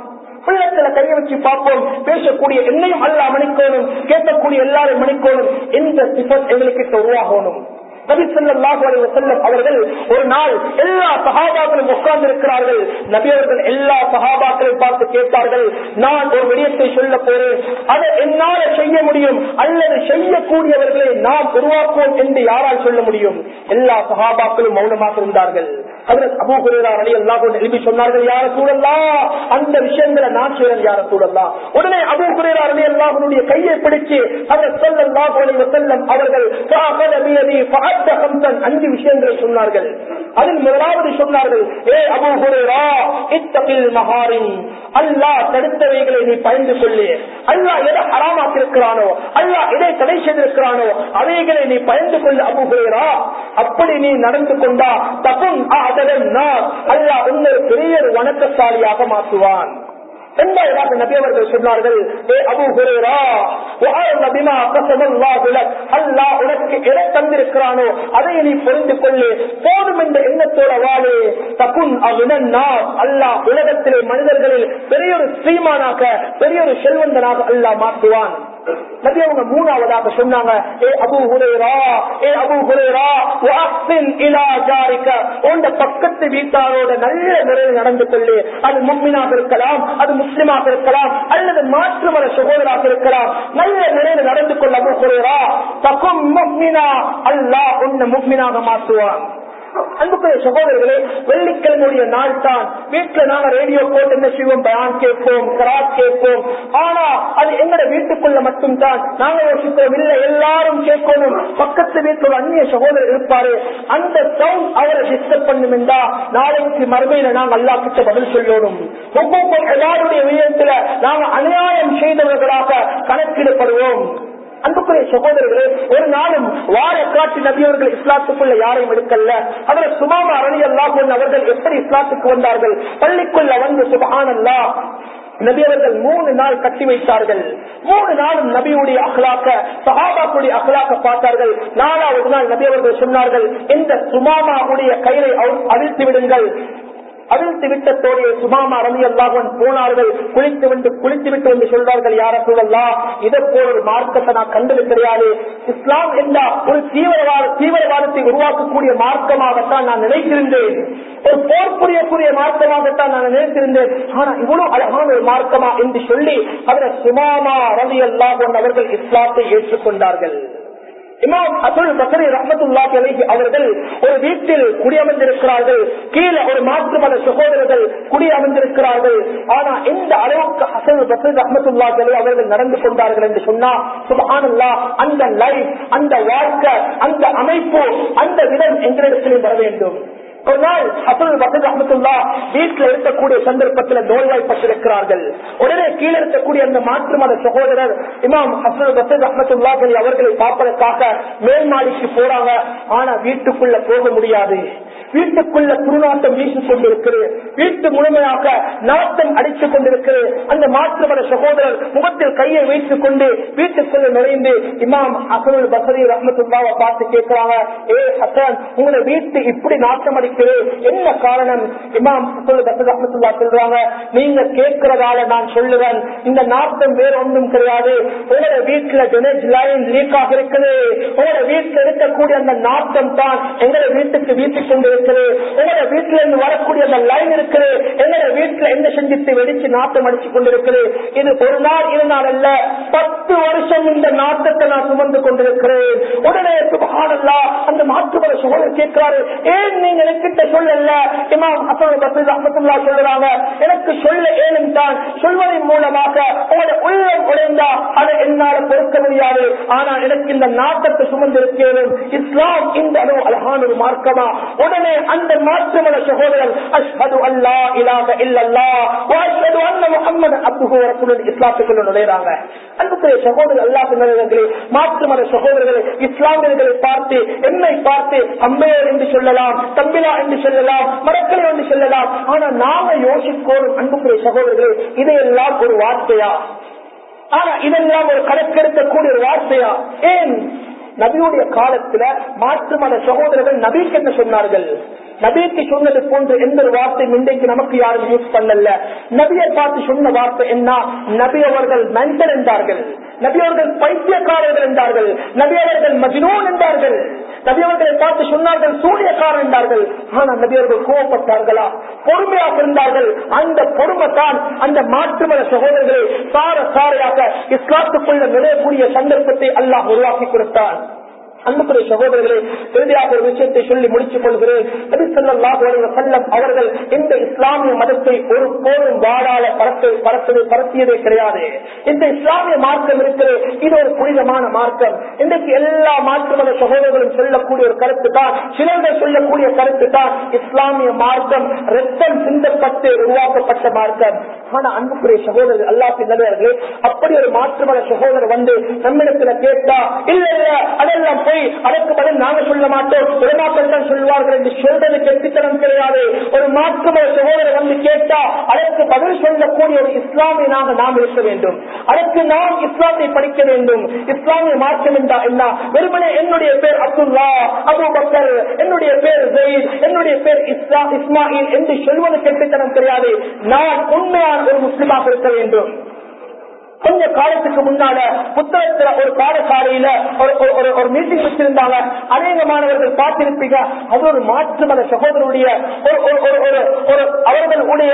உள்ளத்துல கைய வச்சு பார்ப்போம் பேசக்கூடிய என்னையும் அல்லா மணிக்கோணும் கேட்கக்கூடிய எல்லாரும் மணிக்கோணும் எந்த சிபத் எங்களுக்கு உருவாகணும் நபி ஸல்லல்லாஹு அலைஹி வஸல்லம் அவர்கள் ஒரு நாள் எல்லா சஹாபாக்களும் உட்கார்ந்து இருக்கிறார்கள் நபி அவர்கள் எல்லா சஹாபாக்களையும் பார்த்து கேட்டார்கள் நான் ஒரு விடயத்தை சொல்ல போறேன் அதை என்னால செய்ய முடியும் அல்லது செய்யக்கூடியவர்களை நாம் உருவாக்குவோம் என்று யாரால் சொல்ல முடியும் எல்லா சஹாபாக்களும் மௌனமாக இருந்தார்கள் அதற்கு அபூ ஹுரைரா ரலியல்லாஹு அன்ஹு எழுப்பி சொன்னார்கள் யார சூழல்லா அந்த விஷயங்களை நான் செய்யறேன் யார சூழல்லா உடனே அபூ ஹுரைரா ரலியல்லாஹு அன்ஹுடைய கையை பிடிச்சு அதற்கு ஸல்லல்லாஹு அலைஹி வஸல்லம் அவர்கள் ஃபஅகத பியதி ஃபஅத்த ஹம்சன் அஞ்சு விஷயங்களை சொன்னார்கள் அதில் முதலாவது சொன்னார்கள் ஏ அபூ ஹுரைரா இத்தகில் மஹாரின் அல்லாஹ் தடுத்தவைகளை நீ பயந்து கொள்ளு அல்லாஹ் எதை ஹராமாக்கி இருக்கிறானோ அல்லாஹ் எதை தடை செய்திருக்கிறானோ அவைகளை நீ பயந்து கொள்ளு அபூ ஹுரைரா அப்படி நீ நடந்து கொண்டா தகும் ஆதரன் அல்லாஹ் உன்னை பெரிய ஒரு வணக்கசாலியாக மாற்றுவான் இரண்டாவதாக நபி அவர்கள் சொன்னார்கள் ஏ அபு ஹுரேரா வஅர்ன பிமா கஸமல்லாஹு லக் அல்லாஹ் உனக்கு எதை தந்திருக்கிறானோ அதை நீ புரிந்து கொள்ளு போதும் என்ற எண்ணத்தோட வாழு தகுன் அகுனன் அல்லாஹ் உலகத்திலே மனிதர்களில் பெரிய ஒரு ஸ்ரீமானாக பெரிய ஒரு செல்வந்தனாக அல்லாஹ் மாற்றுவான் நபி அவங்க மூணாவதாக சொன்னாங்க ஏ அபு ஹுரேரா ஏ அபு ஹுரேரா வஅஹ்சின் இலா ஜாரிக உண்ட பக்கத்து வீட்டாரோட நல்ல முறையில் நடந்து கொள்ளு அது முக்மினாக இருக்கலாம் அது முஸ்லிமாக இருக்கலாம் அல்லது மாற்று மத சகோதராக இருக்கலாம் நல்ல முறையில் நடந்து கொள்ள அபு ஹுரேரா தகும் முக்மினா அல்லாஹ் உன்னை முக்மினாக மாற்றுவான் அன்புக்குரிய சகோதரர்களே வெள்ளிக்கிழமையுடைய நாள் தான் வீட்டுல நாங்க ரேடியோ போட்டு என்ன செய்வோம் பயான் கேட்போம் கராத் கேட்போம் ஆனா அது எங்கட வீட்டுக்குள்ள மட்டும்தான் நாங்க யோசிக்கிறோம் இல்ல எல்லாரும் கேட்கணும் பக்கத்து வீட்டுல ஒரு அந்நிய சகோதரர் இருப்பாரு அந்த சவுண்ட் அவரை டிஸ்டர்ப் பண்ணும் என்றா நாளைக்கு மறுமையில நாங்க அல்லா கிட்ட பதில் சொல்லணும் ஒவ்வொரு எல்லாருடைய விடயத்துல நாங்க அநியாயம் செய்தவர்களாக கணக்கிடப்படுவோம் அன்புக்குரிய சகோதரர்களே ஒரு நாளும் வாழ காட்டி நபியவர்கள் இஸ்லாத்துக்குள்ள யாரையும் எடுக்கல அதில் சுமாமா அரணி அல்லாஹ் அவர்கள் எப்படி இஸ்லாத்துக்கு வந்தார்கள் பள்ளிக்குள்ள வந்து சுபஹானல்லா நபியவர்கள் மூணு நாள் கட்டி வைத்தார்கள் மூணு நாளும் நபியுடைய அகலாக்க சஹாபாக்குடைய அகலாக்க பார்த்தார்கள் நாலாவது நாள் நபியவர்கள் சொன்னார்கள் இந்த சுமாமாவுடைய கயிறை அவிழ்த்து விடுங்கள் அவிழ்த்து விட்டத்தோடைய சுமாமா ரவி அல்லாஹன் போனார்கள் குளித்து விட்டு குளித்து விட்டு வந்து சொல்றார்கள் யார சூழல்லா இதை போல ஒரு மார்க்கத்தை நான் கண்டது கிடையாது இஸ்லாம் என்ற ஒரு தீவிரவாத தீவிரவாதத்தை உருவாக்கக்கூடிய மார்க்கமாகத்தான் நான் நினைத்திருந்தேன் ஒரு போர் புரியக்கூடிய மார்க்கமாகத்தான் நான் நினைத்திருந்தேன் ஆனா இவ்வளவு அழகான ஒரு மார்க்கமா என்று சொல்லி அதில் சுமாமா ரவி அல்லாஹன் அவர்கள் இஸ்லாத்தை ஏற்றுக்கொண்டார்கள் இமாம் அசுல் பசரி ரஹமத்துல்லாஹி அலைஹி அவர்கள் ஒரு வீட்டில் குடியமர்ந்திருக்கிறார்கள் கீழே ஒரு மாற்று மத சகோதரர்கள் குடியமர்ந்திருக்கிறார்கள் ஆனா எந்த அளவுக்கு அசல் பசரி ரஹமத்துல்லாஹி அலைஹி அவர்கள் நடந்து கொண்டார்கள் என்று சொன்னா சுபஹானல்லா அந்த லைஃப் அந்த வாழ்க்கை அந்த அமைப்பு அந்த விதம் எங்களிடத்திலும் வர வேண்டும் ஒரு நாள் அசல் வசதி அஹமத்துல்லா வீட்டில் இருக்கக்கூடிய சந்தர்ப்பத்தில் நோய்வாய்ப்பட்டிருக்கிறார்கள் உடனே கீழே இருக்கக்கூடிய அந்த மாற்று மத சகோதரர் இமாம் அசல் வசதி அஹமத்துல்லா அவர்களை பார்ப்பதற்காக மேல் மாடிக்கு போறாங்க ஆனா வீட்டுக்குள்ள போக முடியாது வீட்டுக்குள்ள துருநாட்டம் வீசிக் கொண்டிருக்கிறது வீட்டு முழுமையாக நாட்டம் அடித்துக் கொண்டிருக்கிறது அந்த மாற்று மத சகோதரர் முகத்தில் கையை வைத்துக் கொண்டு வீட்டுக்குள்ள நுழைந்து இமாம் அசல் பசரி ரஹமத்துல்லாவை பார்த்து கேட்கிறாங்க ஏ ஹசன் உங்களை வீட்டு இப்படி நாட்டம் அடிக்கிறது என்ன காரணம் இமாம் அசல் பசரி ரஹமத்துல்லா சொல்றாங்க நீங்க கேட்கிறதால நான் சொல்லுவேன் இந்த நாட்டம் வேற ஒன்றும் கிடையாது உங்களோட வீட்டுல டெனேஜ் லைன் லீக் ஆக இருக்குது உங்களோட வீட்டுல இருக்கக்கூடிய அந்த நாட்டம் தான் எங்களை வீட்டுக்கு வீட்டுக் கொண்டு இருக்குது உங்களோட வீட்டுல இருந்து வரக்கூடிய அந்த லைன் இருக்குது எங்களோட வீட்டுல என்ன செஞ்சுட்டு வெடிச்சு நாட்டம் அடிச்சு கொண்டிருக்குது இது ஒரு நாள் இரு நாள் அல்ல பத்து வருஷம் இந்த நாட்டத்தை நான் சுமந்து கொண்டிருக்கிறேன் உடனே சுபஹானல்லா அந்த மாற்றுவர சோழர் கேட்கிறாரு ஏன் நீங்க எனக்கிட்ட சொல்லல இமாம் அசல் பத்து அஹமத்துல்லா சொல்றாங்க எனக்கு சொல்ல ஏனும் தான் சொல்வதன் மூலமாக உங்களோட உள்ளம் உடைந்தா அதை என்னால பொறுக்க முடியாது ஆனா எனக்கு இந்த நாட்டத்தை சுமந்திருக்கேன் இஸ்லாம் இந்த அளவு அழகான ஒரு மார்க்கமா உடனே அந்த மாற்றுமல சகோதரர் அஷ்ஹது அல்லா இலாக இல்லல்லா அஷ்ஹது அன்ன முஹம்மது அப்துஹு ரசூலுல்லாஹி இஸ்லாத்துக்குள்ள நுழைறாங்க அன்புக்குரிய சகோதரர் அல்லாஹ் நல்லவர்களே மாற்றுமல சகோதரர்களை இஸ்லாமியர்களை பார்த்து என்னை பார்த்து அம்மையர் என்று சொல்லலாம் தம்பிலா என்று சொல்லலாம் மரக்களை என்று சொல்லலாம் ஆனா நாம யோசிக்கோரும் அன்புக்குரிய சகோதரர்களே இதையெல்லாம் ஒரு வார்த்தையா ஆனா இதெல்லாம் ஒரு கணக்கெடுக்கக்கூடிய ஒரு வார்த்தையா ஏன் நபியுடைய காலத்துல மாற்று மத சகோதரர்கள் நபிக்கு என்ன சொன்னார்கள் நபிக்கு சொன்னது போன்று எந்த ஒரு வார்த்தையும் இன்றைக்கு நமக்கு யாரும் யூஸ் பண்ணல நபியை பார்த்து சொன்ன வார்த்தை என்ன நபி அவர்கள் மென்டல் என்றார்கள் நபி அவர்கள் பைத்தியக்காரர்கள் என்றார்கள் நபி அவர்கள் மஜ்னூன் என்றார்கள் நபி அவர்களை பார்த்து சொன்னார்கள் சூரியக்காரன் என்றார்கள் ஆனால் நபி அவர்கள் கோவப்பட்டார்களா பொறுமையாக இருந்தார்கள் அந்த பொறுமை தான் அந்த மாற்றுமத சகோதரர்களை சார சாரையாக இஸ்லாத்துக்குள்ள நுழையக்கூடிய சந்தர்ப்பத்தை அல்லாஹ் உருவாக்கி கொடுத்தான் அன்புக்குரிய சகோதரர்களே இறுதியாக ஒரு விஷயத்தை சொல்லி முடித்துக் கொள்கிறேன் நபி ஸல்லல்லாஹு அலைஹி வஸல்லம் அவர்கள் இந்த இஸ்லாமிய மதத்தை ஒரு போரும் வாழால பரத்து பரத்தது பரத்தியதே கிடையாது இந்த இஸ்லாமிய மார்க்கம் இருக்கிறது இது ஒரு புனிதமான மார்க்கம் இன்றைக்கு எல்லா மாற்று மத சகோதரர்களும் சொல்லக்கூடிய ஒரு கருத்து தான் சிலர்கள் சொல்லக்கூடிய கருத்து தான் இஸ்லாமிய மார்க்கம் ரத்தம் சிந்தப்பட்டு உருவாக்கப்பட்ட மார்க்கம் ஆனா அன்புக்குரிய சகோதரர் அல்லாஹ் நல்லவர்களே அப்படி ஒரு மாற்று மத சகோதரர் வந்து நம்மிடத்துல கேட்டா இல்ல இல்ல அதெல்லாம் போய் அதற்கு பதில் நாங்க சொல்ல மாட்டோம் உலமாக்கள் தான் சொல்வார்கள் என்று சொல்றது கெட்டித்தனம் கிடையாது ஒரு மாற்று மத சகோதரர் வந்து கேட்டா அதற்கு பதில் சொல்லக்கூடிய ஒரு இஸ்லாமிய நாங்க நாம் இருக்க வேண்டும் அதற்கு நாம் இஸ்லாத்தை படிக்க வேண்டும் இஸ்லாமிய மார்க்கம் என்றா என்ன வெறுமனே என்னுடைய பேர் அப்துல்லா அபு பக்கர் என்னுடைய பேர் ஜெயித் என்னுடைய பேர் இஸ்லா இஸ்மாயில் என்று சொல்வது கெட்டித்தனம் கிடையாது நான் உண்மையான ஒரு முஸ்லிமாக இருக்க வேண்டும் கொஞ்ச காலத்துக்கு முன்னால புத்தகத்துல ஒரு பாடசாலையில ஒரு ஒரு ஒரு மீட்டிங் வச்சிருந்தாங்க அநேக மாணவர்கள் பார்த்திருப்பீங்க அது ஒரு மாற்று மத சகோதரருடைய ஒரு ஒரு ஒரு ஒரு ஒரு அவர்களுடைய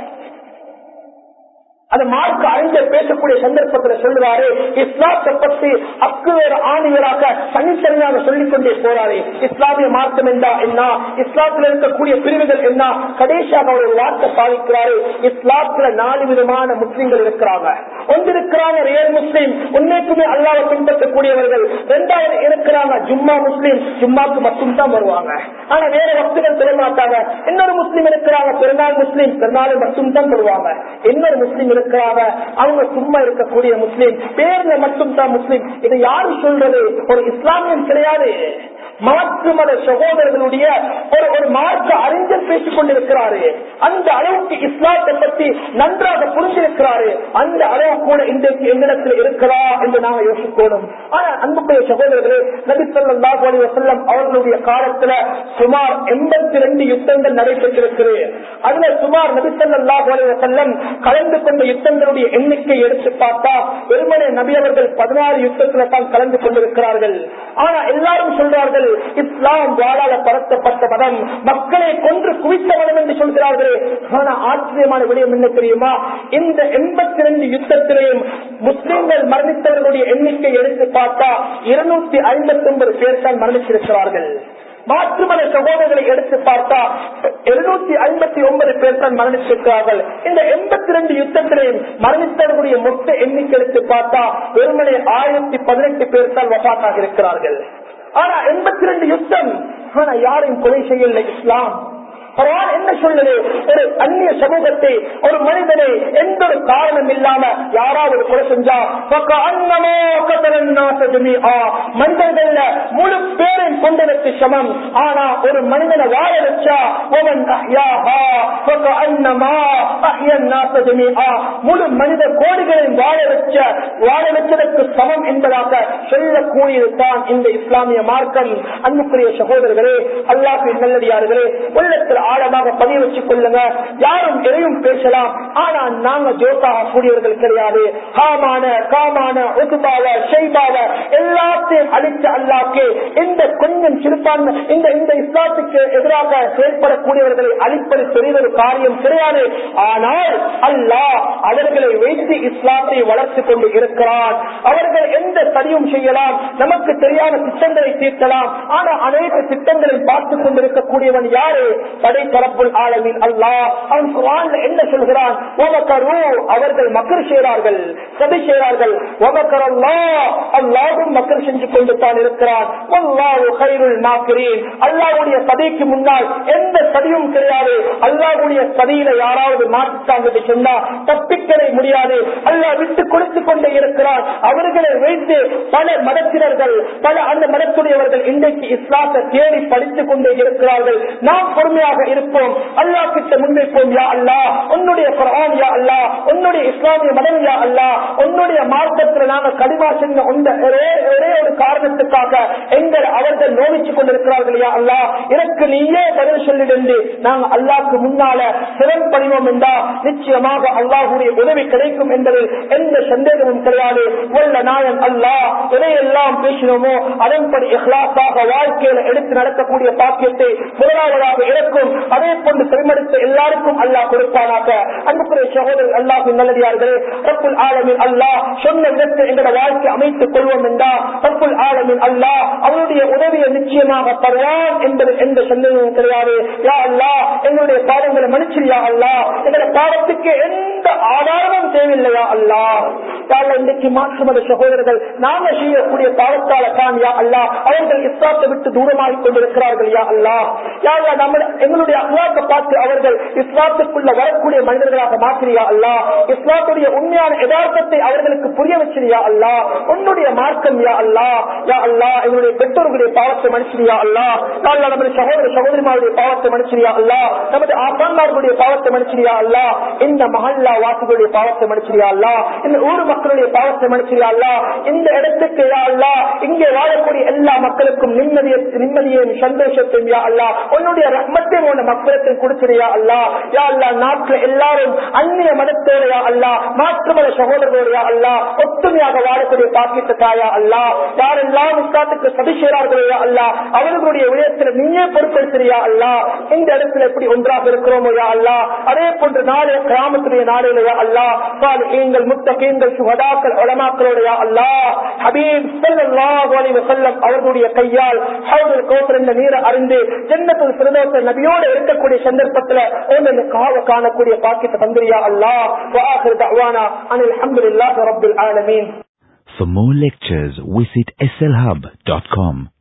அந்த மார்க் அறிஞர் பேசக்கூடிய சந்தர்ப்பத்தில் சொல்லுவாரு இஸ்லாத்தை பற்றி அக்குவேர் ஆணியராக தனித்தனியாக சொல்லிக் கொண்டே போறாரு இஸ்லாமிய மார்க்கம் என்ன என்ன இஸ்லாத்தில் இருக்கக்கூடிய பிரிவுகள் என்ன கடைசியாக அவர் ஒரு வார்த்தை சாதிக்கிறாரு இஸ்லாத்துல நாலு விதமான முஸ்லிம்கள் இருக்கிறாங்க ஒன்று இருக்கிறாங்க ரியல் முஸ்லீம் உண்மைக்குமே அல்லாவை பின்பற்றக்கூடியவர்கள் இரண்டாவது இருக்கிறாங்க ஜும்மா முஸ்லீம் ஜும்மாக்கு மட்டும் தான் வருவாங்க ஆனா வேற வக்துகள் பெற மாட்டாங்க இன்னொரு முஸ்லீம் இருக்கிறாங்க பெருநாள் முஸ்லீம் பெருநாள் மட்டும் தான் வருவாங்க இன்னொரு முஸ்லீம் இருக்கிறாங்க அவங்க சும்மா இருக்கக்கூடிய முஸ்லீம் பேர்ல மட்டும் தான் முஸ்லீம் இது யாரு சொல்றது ஒரு இஸ்லாமியம் கிடையாது மாற்று மத சகோதரர்களுடைய ஒரு ஒரு மார்க்க அறிஞர் பேசிக் கொண்டிருக்கிறாரு அந்த அளவுக்கு இஸ்லாத்தை பற்றி நன்றாக புரிஞ்சிருக்கிறாரு அந்த அளவு கூட இன்றைக்கு எங்களிடத்தில் இருக்கிறா என்று நாங்கள் யோசிக்கணும் ஆனா அன்புக்குரிய சகோதரர்களே நபி ஸல்லல்லாஹு அலைஹி வஸல்லம் அவர்களுடைய காலத்துல சுமார் எண்பத்தி ரெண்டு யுத்தங்கள் நடைபெற்றிருக்கிறது அதுல சுமார் நபி ஸல்லல்லாஹு அலைஹி வஸல்லம் கலந்து கொண்ட யுத்தங்களுடைய எண்ணிக்கை எடுத்து பார்த்தா வெறுமனே நபி அவர்கள் பதினாறு யுத்தத்துல தான் கலந்து கொண்டிருக்கிறார்கள் ஆனா எல்லாரும் சொல்றார்கள் இஸ்லாம் வாழால பரத்தப்பட்ட மதம் மக்களை கொன்று குவித்த மதம் என்று சொல்கிறார்கள் ஆனா ஆச்சரியமான விடயம் என்ன தெரியுமா இந்த எண்பத்தி ரெண்டு யுத்தத்திலேயும் முஸ்லிம்கள் மரணித்தவர்களுடைய எண்ணிக்கை எடுத்து பார்த்தா இருநூத்தி ஐம்பத்தி ஒன்பது பேர் தான் மரணித்திருக்கிறார்கள் மாற்றுமத சகோதரர்களை எடுத்து பார்த்தா எழுநூத்தி ஐம்பத்தி ஒன்பது பேர் தான் மரணித்திருக்கிறார்கள் இந்த எண்பத்தி ரெண்டு யுத்தத்திலையும் மரணித்தவர்களுடைய மொத்த எண்ணிக்கை எடுத்து பார்த்தா வெறுமனே ஆயிரத்தி பதினெட்டு பேர் தான் வபாத்தாக இருக்கிறார்கள் ஆனா எண்பத்தி ரெண்டு யுத்தம் ஆனா யாரையும் கொலை செய்யல இஸ்லாம் குர்ஆன் என்ன சொல்லுது ஒரு அந்நிய சமூகத்தை ஒரு மனிதனை எந்த ஒரு காரணம் இல்லாம யாராவது கொலை செஞ்சா فَكَأَنَّمَا قَتَلَ النَّاسَ جَمِيعًا. மனிதர்கள்ல முழு பேரின் கொண்டதற்கு சமம் ஆனா ஒரு மனிதனை வாழ வச்சா وَمَنْ أَحْيَاهَا فَكَأَنَّمَا أَحْيَا النَّاسَ جَمِيعًا. முழு மனித கோடிகளையும் வாழ வச்ச வாழ வச்சதற்கு சமம் என்பதாக சொல்லக்கூடியது தான் இந்த இஸ்லாமிய மார்க்கம் அன்புக்குரிய சகோதரர்களே அல்லாஹ் நல்லடியார்களே உள்ளத்தில் ஆழமாக பதிவு வச்சுக் கொள்ளுங்க யாரும் எதையும் பேசலாம் ஆனா நாங்க ஜோக்காக கூடியவர்கள் கிடையாது ஹாமான காமான உதுபாவ ஷெய்பாவ எல்லாத்தையும் அழித்த அல்லாக்கு இந்த கொஞ்சம் சிறுபான்மை இந்த இந்த இஸ்லாத்துக்கு எதிராக செயல்படக்கூடியவர்களை அழிப்பது பெரிய ஒரு காரியம் கிடையாது ஆனால் அல்லாஹ் அவர்களை வைத்து இஸ்லாத்தை வளர்த்துக் கொண்டு இருக்கிறார் அவர்கள் எந்த சரியும் செய்யலாம் நமக்கு தெரியாத திட்டங்களை தீர்க்கலாம் ஆனா அனைத்து திட்டங்களையும் பார்த்துக் கொண்டிருக்கக்கூடியவன் யாரு படை தரப்புள் ஆளவின் அல்லாஹ் அவன் குரான்ல என்ன சொல்கிறான் உமக்கரு அவர்கள் மக்கள் செய்கிறார்கள் சதி செய்கிறார்கள் உமக்கர் அல்லாஹ் அல்லாவும் மக்கள் செஞ்சு கொண்டு தான் இருக்கிறான் அல்லாஹு கைருள் மாக்கிறேன் அல்லாவுடைய சதிக்கு முன்னால் எந்த சதியும் கிடையாது அல்லாவுடைய சதியில யாராவது மாற்றிட்டாங்க என்று சொன்னா தப்பிக்கவே முடியாது அல்லாஹ் விட்டு கொடுத்து கொண்டே இருக்கிறார் அவர்களை வைத்து பல மதத்தினர்கள் பல அந்த மதத்துடையவர்கள் இன்றைக்கு இஸ்லாத்தை தேடி படித்துக் கொண்டே இருக்கிறார்கள் நாம் பொறுமையாக உண்மையாக இருப்போம் அல்லா கிட்ட முன்வைப்போம் யா அல்லா உன்னுடைய குரான் யா அல்லா உன்னுடைய இஸ்லாமிய மதம் யா அல்லா உன்னுடைய மார்க்கத்துல நாங்க கடிமா செஞ்ச உண்ட ஒரே ஒரே ஒரு காரணத்துக்காக எங்கள் அவர்கள் நோவிச்சு கொண்டிருக்கிறார்கள் யா அல்லா எனக்கு நீயே பதில் சொல்லிடு நாங்க அல்லாக்கு முன்னால சிறம் பணிவோம் என்றா நிச்சயமாக அல்லாஹுடைய உதவி கிடைக்கும் என்பதில் எந்த சந்தேகமும் கிடையாது வல்ல நாயன் அல்லாஹ் எதையெல்லாம் பேசினோமோ அதன்படி இஹ்லாஸாக வாழ்க்கையில எடுத்து நடத்தக்கூடிய பாக்கியத்தை முதலாவதாக இருக்கும் அதே போன்று பெருமடுத்த எல்லாருக்கும் அல்லாஹ் கொடுப்பானாக அன்புக்குரிய சகோதரர் அல்லாஹின் நல்லடியார்களே ரப்புல் ஆலமின் அல்லாஹ் சொன்ன விதத்தை எங்களோட வாழ்க்கை அமைத்துக் கொள்வோம் என்றா ரப்புல் ஆலமின் அல்லாஹ் அவருடைய உதவியை நிச்சயமாக தருவான் என்பது எந்த சந்தேகமும் கிடையாது யா அல்லாஹ் எங்களுடைய பாவங்களை மன்னிச்சிரியா அல்லாஹ் எங்களோட பாவத்துக்கு எந்த ஆதாரமும் தேவையில்லையா அல்லாஹ் யாழ்லா இன்றைக்கு மாற்றுமத சகோதரர்கள் நாங்க செய்யக்கூடிய பாவத்தால தான் யா அல்லா அவர்கள் இஸ்லாத்தை விட்டு தூரமாகி கொண்டிருக்கிறார்கள் யா அல்லா யாழ்லா நம்ம எங்களுடைய அல்லாத்தை பார்த்து அவர்கள் இஸ்லாத்துக்குள்ள வரக்கூடிய மனிதர்களாக மாற்றியா அல்லா இஸ்லாத்துடைய உண்மையான யதார்த்தத்தை அவர்களுக்கு புரிய வச்சிருயா அல்லா உன்னுடைய மார்க்கம் யா அல்லா யா அல்லா எங்களுடைய பெற்றோர்களுடைய பாவத்தை மனுஷரியா அல்லா யாழ்லா நமது சகோதர சகோதரிமாருடைய பாவத்தை மனுஷரியா அல்லா நமது ஆசான்மார்களுடைய பாவத்தை மனுஷரியா அல்லா இந்த மஹல்லா வாசிகளுடைய பாவத்தை மனுஷரியா அல்லா இந்த ஊர் மக்களுடைய பாவத்தை மனுஷரியா அல்லா இந்த இடத்துக்கு யா அல்லா இங்கே வாழக்கூடிய எல்லா மக்களுக்கும் நிம்மதியை நிம்மதியையும் சந்தோஷத்தையும் யா அல்லா உன்னுடைய ரஹ்மத்தையும் உன்ன மக்களுக்கும் கொடுத்துறியா அல்லா யா அல்லா நாட்டுல எல்லாரும் அந்நிய மதத்தோட யா அல்லா மாற்று மத சகோதரர்களோட யா அல்லா ஒத்துமையாக வாழக்கூடிய பாக்கியத்தை தாயா அல்லா யாரெல்லாம் இஸ்லாத்துக்கு சதி செய்கிறார்களோ யா அல்லா அவர்களுடைய விடயத்தில் நீயே பொறுப்பெடுத்தியா அல்லா இந்த இடத்துல எப்படி ஒன்றாக இருக்கிறோமோ யா அல்லா அதே போன்று நாளே கிராமத்துடைய நாளையில அல்லா எங்கள் முத்தகீங்கள் சுகதாக்கள் உலமாக்களுடைய அல்லா ஹபீப் ஸல்லல்லாஹு அலைஹி வஸல்லம் அவர்களுடைய கையால் ஹவுதுல் கௌசர் என்ற நீரை அறிந்து ஜன்னத்துல் ஃபிர்தௌஸ் நபியோடு இருக்கக்கூடிய சந்தர்ப்பத்துல ஒன்று காவ காணக்கூடிய பாக்கியத்தை தந்திரியா அல்லாஹ் வ ஆகிரு தஅவானா அனில் ஹம்துலில்லாஹி ரப்பில் ஆலமீன் For more lectures, visit slhub.com.